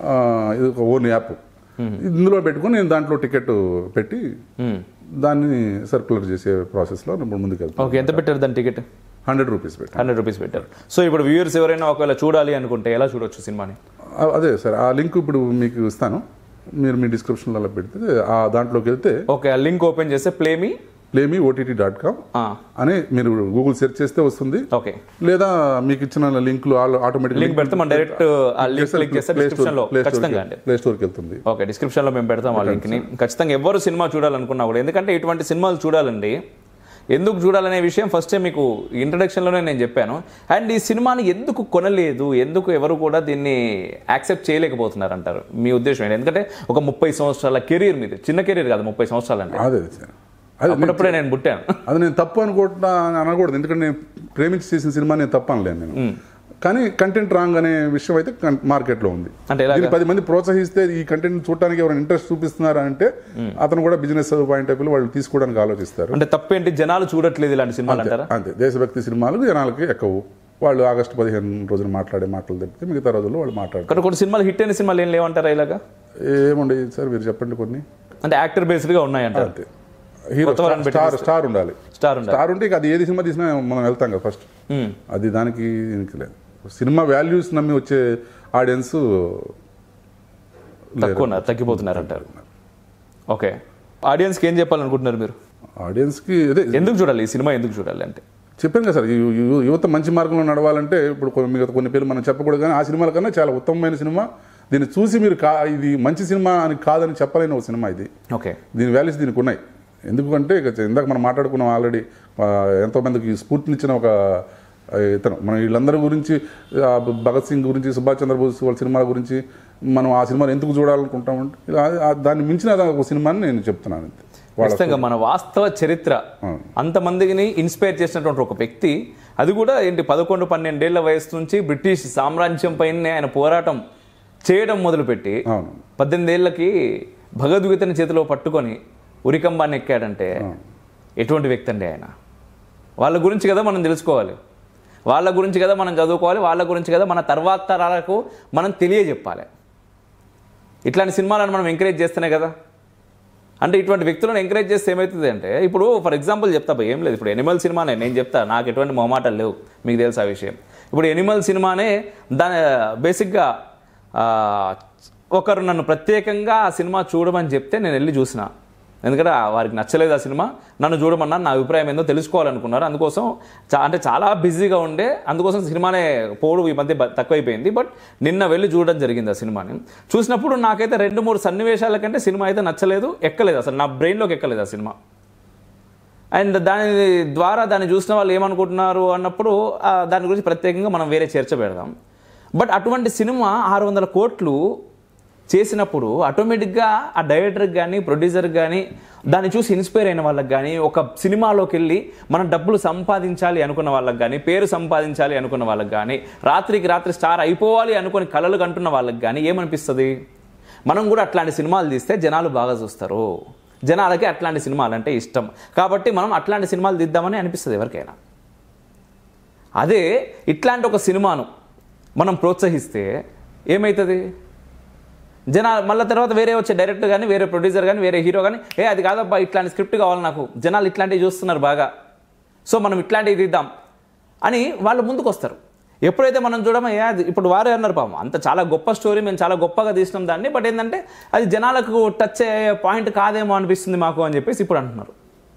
ఇది ఒక ఓన్ యాప్ ఇందులో పెట్టుకొని నేను దాంట్లో టికెట్ పెట్టి దాన్ని సర్క్యులర్ చేసే ప్రాసెస్లో ఇప్పుడు ముందుకు వెళ్తాను ఓకే ఎంత పెట్టారు దాని టికెట్ హండ్రెడ్ రూపీస్ పెట్టి హండ్రెడ్ రూపీస్ పెట్టారు సో ఇప్పుడు వ్యూయర్స్ ఎవరైనా ఒకవేళ చూడాలి అనుకుంటే ఎలా చూడొచ్చు సినిమాని ఆ- అదే సార్ ఆ లింక్ ఇప్పుడు మీకు ఇస్తాను మీరు మీ డిస్క్రిప్షన్లో అలా పెడితే ఆ దాంట్లోకి వెళ్తే ఓకే ఆ లింక్ ఓపెన్ చేస్తే PlayMe PlayMe OTT dot com అని మీరు గూగుల్ సెర్చ్ చేస్తే వస్తుంది ఓకే లేదా మీకు ఇచ్చిన లింకులు ఆటోమేటిక్ లింక్ పెడితే మనం డైరెక్ట్ ఆ లింక్ క్లిక్ చేస్తే డిస్క్రిప్షన్ లో ఖచ్చితంగా అండి ప్లే స్టోర్కి వెళ్తుంది ఓకే డిస్క్రిప్షన్ లో మేము పెడతాం ఆ లింక్ ని ఖచ్చితంగా ఎవరు సినిమా చూడాలనుకున్నా కూడా ఎందుకంటే ఇటువంటి సినిమాలు చూడాలండి ఎందుకు చూడాలనే విషయం ఫస్ట్ మీకు ఇంట్రడక్షన్ లోనే నేను చెప్పాను అండ్ ఈ సినిమాని ఎందుకు కొనలేదు ఎందుకు ఎవరు కూడా దీన్ని యాక్సెప్ట్ చేయలేకపోతున్నారు అంటారు మీ ఉద్దేశం ఏంటి ఎందుకంటే ఒక ముప్పై సంవత్సరాల కెరీర్ మీది చిన్న కెరీర్ కాదు ముప్పై సంవత్సరాలు అంటే అదే సార్ అది అప్పుడప్పుడే నేను పుట్టాను అది నేను తప్పు అనుకుంటా అనకూడదు ఎందుకంటే నేను ప్రేమించి చేసిన సినిమా నేను తప్పు అనలేను నేను కానీ కంటెంట్ రాంగ్ అనే విషయం అయితే మార్కెట్లో ఉంది అంటే ఎలాగా? దీన్ని పది మంది ప్రోత్సహిస్తే ఈ కంటెంట్ చూడడానికి ఎవరైనా ఇంట్రెస్ట్ చూపిస్తున్నారు అంటే అతను కూడా బిజినెస్ పాయింట్ ఆఫ్ వాళ్ళు తీసుకోవడానికి ఆలోచిస్తారు అంటే తప్పేంటి జనాలు చూడట్లేదు ఇలాంటి సినిమాలు అంటారా అంతే దేశభక్తి సినిమాలు జనాలకి ఎక్కువ వాళ్ళు ఆగస్టు పదిహేను రోజులు మాట్లాడే మాటలు తప్పితే మిగతా రోజుల్లో వాళ్ళు మాట్లాడతారు కానీ కొన్ని సినిమాలు హిట్ అయిన సినిమాలు ఏం లేవంటారా ఇలాగా ఏముండే సార్ మీరు చెప్పండి కొన్ని అంటే యాక్టర్ బేస్డ్ గా ఉన్నాయంటారు అంతే హీరో కొత్త వాళ్ళని స్టార్ స్టార్ ఉండాలి స్టార్ ఉండాలి స్టార్ ఉంటే ఇక అది ఏది సినిమా తీసినా మనం వెళ్తాం కదా ఫస్ట్ మ్మ్. అది దానికి దీనికి లేదు సినిమా వాల్యూస్ నమ్మి వచ్చే ఆడియన్స్ తక్కువ ఉన్నారు తగ్గిపోతున్నారు అంటారు ఓకే ఆడియన్స్కి ఏం చెప్పాలనుకుంటున్నారు మీరు ఆడియన్స్కి అదే ఎందుకు చూడాలి ఈ సినిమా ఎందుకు చూడాలి అంటే చెప్పాను కదా సార్ యు- యు- యువత మంచి మార్గంలో నడవాలంటే ఇప్పుడు కొన్ని మిగతా కొన్ని పేర్లు మనం చెప్పకూడదు కానీ ఆ సినిమాల కన్నా చాలా ఉత్తమమైన సినిమా దీన్ని చూసి మీరు కా ఇది మంచి సినిమా అని కాదని చెప్పలేని ఒక సినిమా ఇది ఓకే దీని వాల్యూస్ దీనికి ఉన్నాయి ఎందుకంటే ఇక ఇందాక మనం మాట్లాడుకున్నాం ఆల్రెడీ ఎంతోమందికి స్ఫూర్తినిచ్చిన ఒక ఆ, ఇతను మన వీళ్ళందరి గురించి ఆ, భగత్ సింగ్ గురించి సుభాష్ చంద్రబోస్ వాళ్ళ సినిమాల గురించి మనం ఆ సినిమాని ఎందుకు చూడాలనుకుంటామంటే ఇలా ఆ- దాన్ని మించిన ఒక సినిమా అని నేను చెప్తున్నాను అంతే వాళ్ళ ఖచ్చితంగా మన వాస్తవ చరిత్ర అవును. అంతమందిని ఇన్స్పైర్ చేసినటువంటి ఒక వ్యక్తి అది కూడా ఏంటి పదకొండు పన్నెండేళ్ల వయసు నుంచి బ్రిటిష్ సామ్రాజ్యం పైనే ఆయన పోరాటం చేయడం మొదలుపెట్టి అవును పద్దెనిమిది ఏళ్ళకి భగవద్గీతని చేతిలో పట్టుకొని ఉరికంబాన్ని ఎక్కాడంటే ఎటువంటి వ్యక్తి అండి ఆయన వాళ్ళ గురించి కదా మనం తెలుసుకోవాలి వాళ్ళ గురించి కదా మనం చదువుకోవాలి వాళ్ళ గురించి కదా మన తర్వాత తరాలకు మనం తెలియజెప్పాలి ఇట్లాంటి సినిమాలను మనం ఎంకరేజ్ చేస్తేనే కదా అంటే ఇటువంటి వ్యక్తులను ఎంకరేజ్ చేస్తే ఏమవుతుంది అంటే ఇప్పుడు ఫర్ ఎగ్జాంపుల్ చెప్తా భయ్, ఏం లేదు ఇప్పుడు ఎనిమల్ సినిమానే నేను చెప్తా నాకు ఎటువంటి మొహమాటాలు లేవు మీకు తెలుసు ఆ విషయం ఇప్పుడు ఎనిమల్ సినిమానే దాని బేసిక్గా ఆ, ఒకరు నన్ను ప్రత్యేకంగా ఆ సినిమా చూడమని చెప్తే నేను వెళ్ళి చూసిన ఎందుకంటే ఆ వారికి నచ్చలేదు ఆ సినిమా నన్ను చూడమన్నారు నా అభిప్రాయం ఏందో తెలుసుకోవాలనుకున్నారు అందుకోసం చా అంటే చాలా బిజీగా ఉండే అందుకోసం సినిమానే పోడు ఈ మధ్య బ- తక్కువైపోయింది బట్ నిన్న వెళ్ళి చూడడం జరిగింది ఆ సినిమాని చూసినప్పుడు నాకైతే రెండు మూడు సన్నివేశాల కంటే సినిమా అయితే నచ్చలేదు ఎక్కలేదు అసలు నా బ్రెయిన్లోకి ఎక్కలేదు ఆ సినిమా అండ్ దాని ద్వారా దాన్ని చూసిన వాళ్ళు ఏమనుకుంటున్నారు అన్నప్పుడు ఆ, దాని గురించి ప్రత్యేకంగా మనం వేరే చర్చ పెడదాం బట్ అటువంటి సినిమా ఆరు వందల కోట్లు చేసినప్పుడు ఆటోమేటిక్గా ఆ డైరెక్టర్కి కానీ ప్రొడ్యూసర్కి కానీ దాన్ని చూసి ఇన్స్పైర్ అయిన వాళ్ళకి కానీ ఒక సినిమాలోకి వెళ్ళి మనం డబ్బులు సంపాదించాలి అనుకున్న వాళ్ళకి కానీ పేరు సంపాదించాలి అనుకున్న వాళ్ళకి కానీ రాత్రికి రాత్రి స్టార్ అయిపోవాలి అనుకుని కలలు కంటున్న వాళ్ళకి కానీ ఏమనిపిస్తుంది మనం కూడా అట్లాంటి సినిమాలు తీస్తే జనాలు బాగా చూస్తారు జనాలకి అట్లాంటి సినిమాలు అంటే ఇష్టం కాబట్టి మనం అట్లాంటి సినిమాలు తీద్దామని అనిపిస్తుంది ఎవరికైనా అదే ఇట్లాంటి ఒక సినిమాను మనం ప్రోత్సహిస్తే ఏమవుతుంది జనాలు మళ్ళీ తర్వాత వేరే వచ్చే డైరెక్టర్ కానీ వేరే ప్రొడ్యూసర్ కానీ వేరే హీరో కానీ ఏ అది కాదబ్బా ఇట్లాంటి స్క్రిప్ట్ కావాలి నాకు జనాలు ఇట్లాంటివి చూస్తున్నారు బాగా సో మనం ఇట్లాంటివి తీద్దాం అని వాళ్ళు ముందుకు వస్తారు ఎప్పుడైతే మనం చూడమో ఏ అది ఇప్పుడు వారే అన్నారు పాపం అంత చాలా గొప్ప స్టోరీ మేము చాలా గొప్పగా తీసినాం దాన్ని బట్ ఏంటంటే అది జనాలకు టచ్ అయ్యే పాయింట్ కాదేమో అనిపిస్తుంది మాకు అని చెప్పేసి ఇప్పుడు అంటున్నారు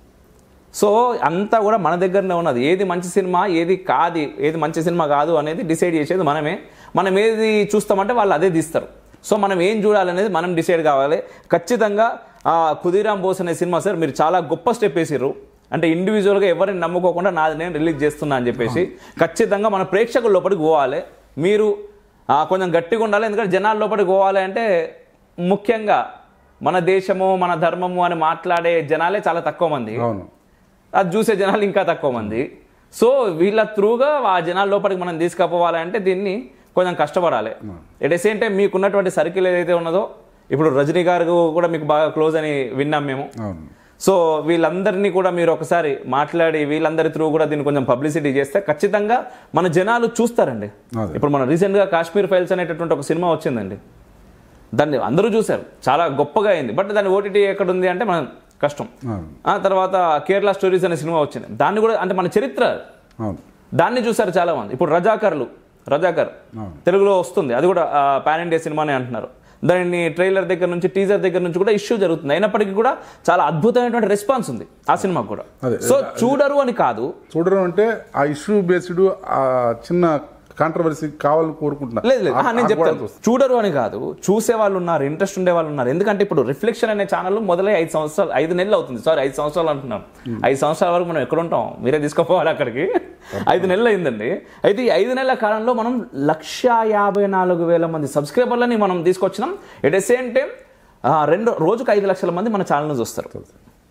సో అంతా కూడా మన దగ్గరనే ఉన్నది ఏది మంచి సినిమా ఏది కాదు ఏది మంచి సినిమా కాదు అనేది డిసైడ్ చేసేది మనమే మనం ఏది చూస్తామంటే వాళ్ళు అదే తీస్తారు సో మనం ఏం చూడాలనేది మనం డిసైడ్ కావాలి ఖచ్చితంగా ఆ కుదిరామ్ బోస్ అనే సినిమా సార్ మీరు చాలా గొప్ప స్టెప్ వేసిర్రు అంటే ఇండివిజువల్గా ఎవరిని నమ్ముకోకుండా నాది నేను రిలీజ్ చేస్తున్నా అని చెప్పేసి ఖచ్చితంగా మన ప్రేక్షకుల లోపలికి పోవాలి మీరు ఆ, కొంచెం గట్టిగా ఉండాలి ఎందుకంటే జనాల లోపలికి పోవాలి అంటే ముఖ్యంగా మన దేశము మన ధర్మము అని మాట్లాడే జనాలే చాలా తక్కువ మంది అవును అది చూసే జనాలు ఇంకా తక్కువ మంది సో వీళ్ళ త్రూగా ఆ జనాల లోపలికి మనం తీసుకుపోవాలంటే దీన్ని కొంచెం కష్టపడాలి ఎట్ ద సేమ్ టైం మీకున్నటువంటి సర్కిల్ ఏదైతే ఉన్నదో ఇప్పుడు రజనీ గారు కూడా మీకు బాగా క్లోజ్ అని విన్నాం మేము అవును సో వీళ్ళందరినీ కూడా మీరు ఒకసారి మాట్లాడి వీళ్ళందరి త్రూ కూడా దీన్ని కొంచెం పబ్లిసిటీ చేస్తే ఖచ్చితంగా మన జనాలు చూస్తారండి అదే. ఇప్పుడు మన రీసెంట్గా కాశ్మీర్ ఫైల్స్ అనేటటువంటి ఒక సినిమా వచ్చిందండి దాన్ని అందరూ చూశారు చాలా గొప్పగా అయింది బట్ దాని ఓటీటీ ఎక్కడ ఉంది అంటే మనం కష్టం అవును ఆ తర్వాత కేరళ స్టోరీస్ అనే సినిమా వచ్చింది దాన్ని కూడా అంటే మన చరిత్ర అవును దాన్ని చూశారు చాలా మంది ఇప్పుడు రజాకర్లు రజాకర్ అవును. తెలుగులో వస్తుంది అది కూడా పాన్ ఇండియా సినిమానే అంటున్నారు దాన్ని ట్రైలర్ దగ్గర నుంచి టీజర్ దగ్గర నుంచి కూడా ఇష్యూ జరుగుతుంది అయినప్పటికీ కూడా చాలా అద్భుతమైనటువంటి రెస్పాన్స్ ఉంది ఆ సినిమాకు కూడా అదే. సో చూడరు అని కాదు చూడడం అంటే ఆ ఇష్యూ బేస్డ్ ఆ చిన్న కాంట్రవర్సీ కావాలని కోరుకుంటున్నా లేదు లేదు ఆ- ఆ, నేను ఆ చెప్తాను గోడలు చూస్తా. చూడరు అని కాదు చూసే వాళ్ళు ఉన్నారు ఇంట్రెస్ట్ ఉండే వాళ్ళు ఉన్నారు ఎందుకంటే ఇప్పుడు రిఫ్లెక్షన్ అనే ఛానల్ మొదలై ఐదు సంవత్సరాలు ఐదు నెలలు అవుతుంది సారీ ఐదు సంవత్సరాలు అంటున్నాను ఐదు సంవత్సరాల వరకు మనం ఎక్కడ ఉంటాం మీరే తీసుకుపోవాలి అక్కడికి ఐదు నెలలు అయిందండి అయితే ఈ ఐదు నెలల కాలంలో మనం లక్ష యాభై నాలుగు వేల మంది సబ్స్క్రైబర్లని మనం తీసుకొచ్చినాం ఎట్ ద సేమ్ టైం రెండు రోజుకు ఐదు లక్షల మంది మన ఛానల్ని చూస్తారు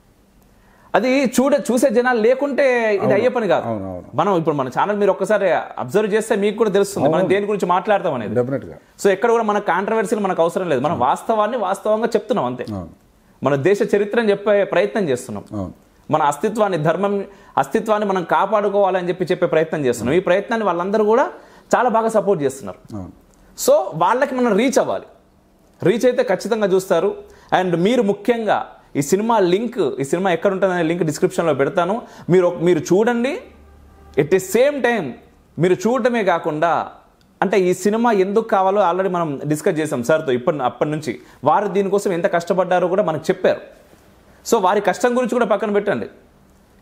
అది చూడ చూసే జనాలు లేకుంటే ఇది అయ్యే పని కాదు అవును, అవును. మనం ఇప్పుడు మన ఛానల్ మీరు ఒక్కసారి అబ్జర్వ్ చేస్తే మీకు కూడా తెలుస్తుంది మనం దేని గురించి మాట్లాడతాం అనేది డెఫినెట్ గా సో ఎక్కడ కూడా మన కాంట్రవర్సీలు మనకు అవసరం లేదు మనం వాస్తవాన్ని వాస్తవంగా చెప్తున్నాం అంతే అవును మన దేశ చరిత్రని చెప్పే ప్రయత్నం చేస్తున్నాం అవును మన అస్తిత్వాన్ని ధర్మం అస్తిత్వాన్ని మనం కాపాడుకోవాలని చెప్పి చెప్పే ప్రయత్నం చేస్తున్నాం ఈ ప్రయత్నాన్ని వాళ్ళందరూ కూడా చాలా బాగా సపోర్ట్ చేస్తున్నారు అవును సో వాళ్ళకి మనం రీచ్ అవ్వాలి రీచ్ అయితే ఖచ్చితంగా చూస్తారు అండ్ మీరు ముఖ్యంగా ఈ సినిమా లింక్ ఈ సినిమా ఎక్కడ ఉంటుందనే లింక్ డిస్క్రిప్షన్లో పెడతాను మీరు ఒక- మీరు చూడండి ఎట్ ది సేమ్ టైం మీరు చూడటమే కాకుండా అంటే ఈ సినిమా ఎందుకు కావాలో ఆల్రెడీ మనం డిస్కస్ చేసాం సార్తో ఇప్పటి అప్పటి నుంచి వారు దీనికోసం ఎంత కష్టపడ్డారో కూడా మనకు చెప్పారు సో వారి కష్టం గురించి కూడా పక్కన పెట్టండి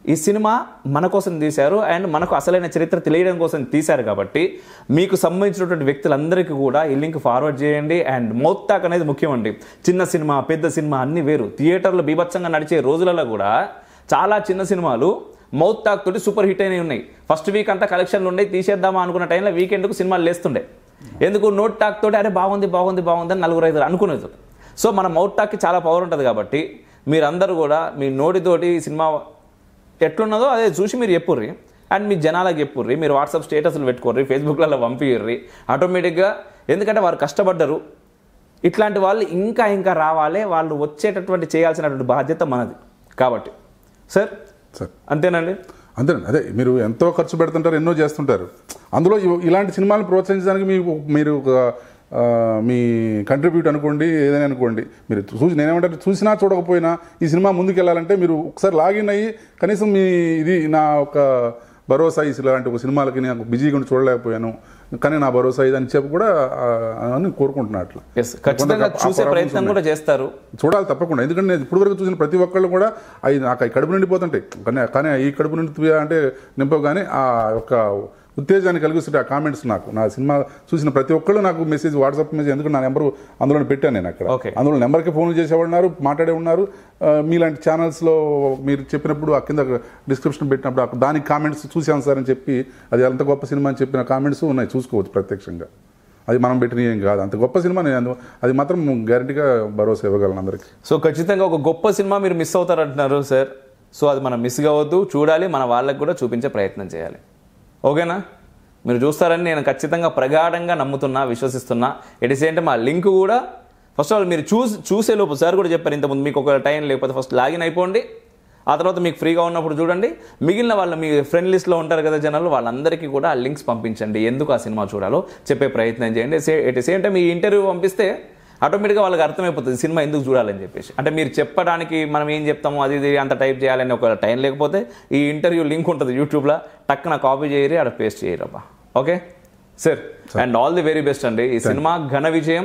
ఈ సినిమా మన కోసం తీశారు అండ్ మనకు అసలైన చరిత్ర తెలియడం కోసం తీశారు కాబట్టి మీకు సంబంధించినటువంటి వ్యక్తులందరికీ కూడా ఈ లింక్ ఫార్వర్డ్ చేయండి అండ్ మౌత్ టాక్ అనేది ముఖ్యమండి చిన్న సినిమా పెద్ద సినిమా అన్ని వేరు థియేటర్లో బీభత్సంగా నడిచే రోజులలో కూడా చాలా చిన్న సినిమాలు మౌత్ టాక్ తోటి సూపర్ హిట్ అయినవి ఉన్నాయి ఫస్ట్ వీక్ అంతా కలెక్షన్లు ఉండే తీసేద్దామా అనుకున్న టైంలో వీకెండ్కు సినిమాలు లేస్తుండే ఎందుకు నోట్ టాక్ తోటి అరే బాగుంది బాగుంది బాగుంది అని నలుగురు ఐదు అనుకునేది సో మన మౌత్ టాక్కి చాలా పవర్ ఉంటుంది కాబట్టి మీరందరూ కూడా మీ నోటితోటి ఈ సినిమా ఎట్లున్నదో అదే చూసి మీరు చెప్పుర్రి అండ్ మీ జనాలకు చెప్పుర్రి మీరు వాట్సాప్ స్టేటస్లు పెట్టుకోర్రి ఫేస్బుక్లలో పంపిర్రి ఆటోమేటిక్గా ఎందుకంటే వారు కష్టపడ్డరు ఇట్లాంటి వాళ్ళు ఇంకా ఇంకా రావాలి వాళ్ళు వచ్చేటటువంటి చేయాల్సినటువంటి బాధ్యత మనది కాబట్టి సార్ సార్ అంతేనండి అంతేనండి అదే మీరు ఎంతో ఖర్చు పెడుతుంటారు ఎన్నో చేస్తుంటారు అందులో ఇవ- ఇలాంటి సినిమాలను ప్రోత్సహించడానికి మీకు మీరు ఒక ఆ, మీ కంట్రిబ్యూట్ అనుకోండి ఏదైనా అనుకోండి మీరు చూసి నేనేమంటే చూసినా చూడకపోయినా ఈ సినిమా ముందుకెళ్ళాలంటే మీరు ఒకసారి లాగిన్ అయ్యి కనీసం మీ ఇది నా ఒక భరోసా ఈ ఇలాంటి ఒక సినిమాలకి నేను బిజీగా ఉండి చూడలేకపోయాను కానీ నా భరోసా ఇది అని చెప్పి కూడా ఆ, అని కోరుకుంటున్నా అట్లా ఎస్ ఖచ్చితంగా కొంత ఆ చూసే problems ప్రయత్నం ఉన్నాయి. కూడా చేస్తారు చూడాలి తప్పకుండా ఎందుకంటే నేను ఇప్పుడు వరకు చూసిన ప్రతి ఒక్కళ్ళు కూడా అవి నాకు అవి కడుపు నిండిపోతుంటాయి కానీ కానీ ఈ కడుపు నిండి అంటే నింపవు కానీ ఆ యొక్క ఉత్తేజాన్ని కలిగిస్తుంటే ఆ కామెంట్స్ నాకు నా సినిమా చూసిన ప్రతి ఒక్కళ్ళు నాకు మెసేజ్ వాట్సాప్ మెసేజ్ ఎందుకంటే నా నెంబర్ అందులో పెట్టాను నేను అక్కడ Okay. అందులో నెంబర్కి ఫోన్ చేసేవాడు ఉన్నారు మాట్లాడే ఉన్నారు ఆ, మీలాంటి ఛానల్స్లో మీరు చెప్పినప్పుడు ఆ కింద డిస్క్రిప్షన్ పెట్టినప్పుడు ఆ దానికి కామెంట్స్ చూసాను సార్ అని చెప్పి అది ఎంత గొప్ప సినిమా అని చెప్పిన కామెంట్స్ ఉన్నాయి చూసుకోవచ్చు ప్రత్యక్షంగా అది మనం పెట్టిన ఏం కాదు అంత గొప్ప సినిమా నేను అందు- అది మాత్రం గ్యారంటీగా భరోసా ఇవ్వగలను అందరికీ సో ఖచ్చితంగా ఒక గొప్ప సినిమా మీరు మిస్ అవుతారంటున్నారు సార్ సో అది మనం మిస్ కావద్దు చూడాలి మన వాళ్ళకి కూడా చూపించే ప్రయత్నం చేయాలి ఓకేనా మీరు చూస్తారని నేను ఖచ్చితంగా ప్రగాఢంగా నమ్ముతున్నా విశ్వసిస్తున్నా ఎట్ ది సేమ్ టైం ఆ లింక్ కూడా ఫస్ట్ ఆఫ్ ఆల్ మీరు చూసి చూసే లోపు సార్ కూడా చెప్పారు ఇంతకుముందు మీకు ఒక టైం లేకపోతే ఫస్ట్ లాగిన్ అయిపోండి ఆ తర్వాత మీకు ఫ్రీగా ఉన్నప్పుడు చూడండి మిగిలిన వాళ్ళు మీ ఫ్రెండ్ లిస్ట్లో ఉంటారు కదా జనాలు వాళ్ళందరికీ కూడా ఆ లింక్స్ పంపించండి ఎందుకు ఆ సినిమా చూడాలో చెప్పే ప్రయత్నం చేయండి say at the same time ఈ ఇంటర్వ్యూ పంపిస్తే ఆటోమేటిక్గా వాళ్ళకి అర్థమైపోతుంది సినిమా ఎందుకు చూడాలని చెప్పేసి అంటే మీరు చెప్పడానికి మనం ఏం చెప్తాము అది ఇది అంత టైప్ చేయాలని ఒక టైం లేకపోతే ఈ ఇంటర్వ్యూ లింక్ ఉంటుంది యూట్యూబ్లో టక్కున కాపీ చేయరి అక్కడ పేస్ట్ చేయరబ్బా okay sir and all the very best అండి ఈ సినిమా ఘన విజయం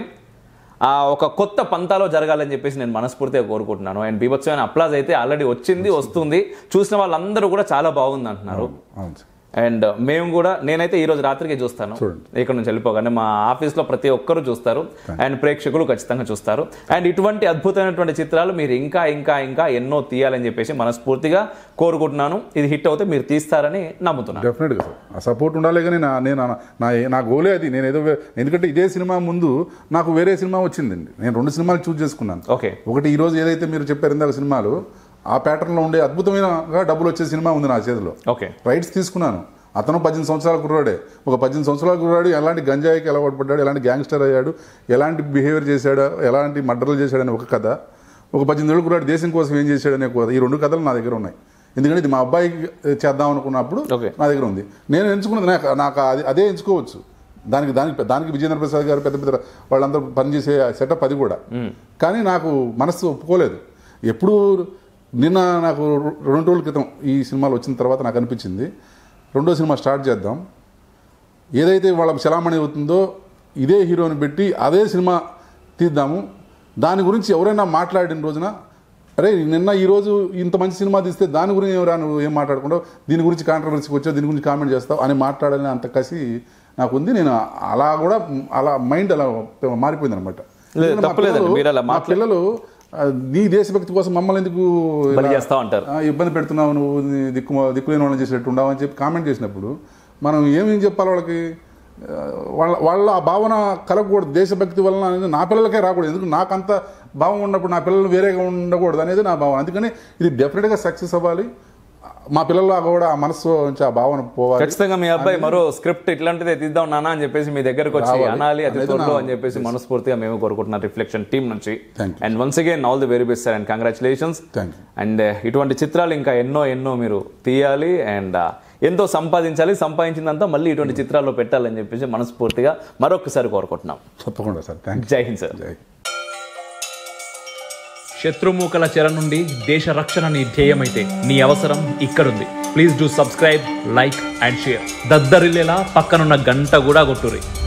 ఆ ఒక కొత్త పంతాలో జరగాలని చెప్పేసి నేను మనస్ఫూర్తిగా కోరుకుంటున్నాను అండ్ బీభత్సమైన అప్లాజ్ అయితే ఆల్రెడీ వచ్చింది వస్తుంది చూసిన వాళ్ళందరూ కూడా చాలా బాగుంది అంటున్నారు అవును సార్ అండ్ మేము కూడా నేనైతే ఈ రోజు రాత్రికి చూస్తాను చూడండి. ఇక్కడ నుంచి వెళ్ళిపోగానే మా ఆఫీస్లో ప్రతి ఒక్కరు చూస్తారు అండ్ ప్రేక్షకులు ఖచ్చితంగా చూస్తారు అండ్ ఇటువంటి అద్భుతమైనటువంటి చిత్రాలు మీరు ఇంకా ఇంకా ఇంకా ఎన్నో తీయాలని చెప్పేసి మనస్ఫూర్తిగా కోరుకుంటున్నాను ఇది హిట్ అవుతే మీరు తీస్తారని నమ్ముతున్నాను డెఫినెట్గా సార్ ఆ సపోర్ట్ ఉండాలి కానీ నా నేను నా నా గోలే అది నేను ఏదో వే- ఎందుకంటే ఇదే సినిమా ముందు నాకు వేరే సినిమా వచ్చిందండి నేను రెండు సినిమాలు చూస్ చేసుకున్నాను ఓకే ఒకటి ఈ రోజు ఏదైతే మీరు చెప్పారు ఇందాక సినిమాలు ఆ ప్యాటర్న్లో ఉండే అద్భుతమైన డబ్బులు వచ్చే సినిమా ఉంది నా చేతిలో ఓకే రైట్స్ తీసుకున్నాను అతను పద్దెనిమిది సంవత్సరాల కుర్రాడే ఒక పద్దెనిమిది సంవత్సరాల కుర్రాడు ఎలాంటి గంజాయికి అలవాటు పడ్డాడు ఎలాంటి గ్యాంగ్స్టర్ అయ్యాడు ఎలాంటి బిహేవియర్ చేశాడు ఎలాంటి మర్డర్లు చేశాడని ఒక కథ ఒక పద్దెనిమిది ఏళ్ళు కుర్రాడు దేశం కోసం ఏం చేశాడనే ఒక కథ ఈ రెండు కథలు నా దగ్గర ఉన్నాయి ఎందుకంటే ఇది మా అబ్బాయికి చేద్దాం అనుకున్నప్పుడు Okay. నా దగ్గర ఉంది నేను ఎంచుకున్నది నాకు నాకు అది అదే ఎంచుకోవచ్చు దానికి దానికి దానికి విజేంద్ర ప్రసాద్ గారు పెద్ద పెద్ద వాళ్ళందరూ పనిచేసే సెటప్ అది కూడా కానీ నాకు మనసు ఒప్పుకోలేదు ఎప్పుడు నిన్న నాకు రెండు రోజుల క్రితం ఈ సినిమాలు వచ్చిన తర్వాత నాకు అనిపించింది రెండో సినిమా స్టార్ట్ చేద్దాం ఏదైతే వాళ్ళ చలామణి అవుతుందో ఇదే హీరోని పెట్టి అదే సినిమా తీద్దాము దాని గురించి ఎవరైనా మాట్లాడిన రోజున అరే నిన్న ఈరోజు ఇంత మంచి సినిమా తీస్తే దాని గురించి ఎవరా నువ్వు ఏం మాట్లాడకుండా దీని గురించి కాంట్రవర్సీకి వచ్చావు దీని గురించి కామెంట్ చేస్తావు అని మాట్లాడాలని అంత కసి నాకు ఉంది నేను అలా కూడా అలా మైండ్ అలా మారిపోయింది అనమాట లేదు, తప్పులేదండి. మీరు అలా మా మాట్లా- పిల్లలు ఆ, నీ దేశభక్తి కోసం మమ్మల్ని ఎందుకు ఇలా, బలి చేస్తావు అంటారు. ఆ, ఇబ్బంది పెడుతున్నావు నువ్వు నీ దిక్కు దిక్కులేని వాళ్ళని చేసేట్టు ఉండవు అని చెప్పి కామెంట్ చేసినప్పుడు మనం ఏమేం చెప్పాలి వాళ్ళకి ఆ, వాళ్ళ వాళ్ళ ఆ భావన కలగకూడదు దేశభక్తి వలన అనేది నా పిల్లలకే రాకూడదు ఎందుకు నాకు అంత భావం ఉన్నప్పుడు నా పిల్లలు వేరేగా ఉండకూడదు అనేది నా భావన అందుకని ఇది డెఫినెట్గా సక్సెస్ అవ్వాలి మా పిల్లల్లో కూడా ఆ మనసు నుంచి ఆ భావన పోవాలి ఖచ్చితంగా మీ అబ్బాయి మరో స్క్రిప్ట్ ఇట్లాంటిదే తీద్దాం నాన్న అని చెప్పేసి మీ దగ్గరకు వచ్చి రావాలి. అనాలి అది అనేది త్వరలో నా- అని చెప్పేసి మనస్ఫూర్తిగా మేము కోరుకుంటున్నాం రిఫ్లెక్షన్ టీం నుంచి Thank you. And once again all the very best sir and congratulations Thank you. And ఇటువంటి చిత్రాలు ఇంకా ఎన్నో ఎన్నో మీరు తీయాలి అండ్ ఎంతో సంపాదించాలి సంపాదించిందంతా మళ్ళీ ఇటువంటి చిత్రాల్లో పెట్టాలని చెప్పేసి మనస్ఫూర్తిగా మరొకసారి కోరుకుంటున్నాం తప్పకుండా సార్ థ్యాంక్ జై హింద్ సార్ జై శత్రుమూకల చెర నుండి దేశ రక్షణ నీ ధ్యేయమైతే నీ అవసరం ఇక్కడుంది please do subscribe like and share దద్దరిల్లేలా పక్కనున్న గంట కూడా కొట్టురి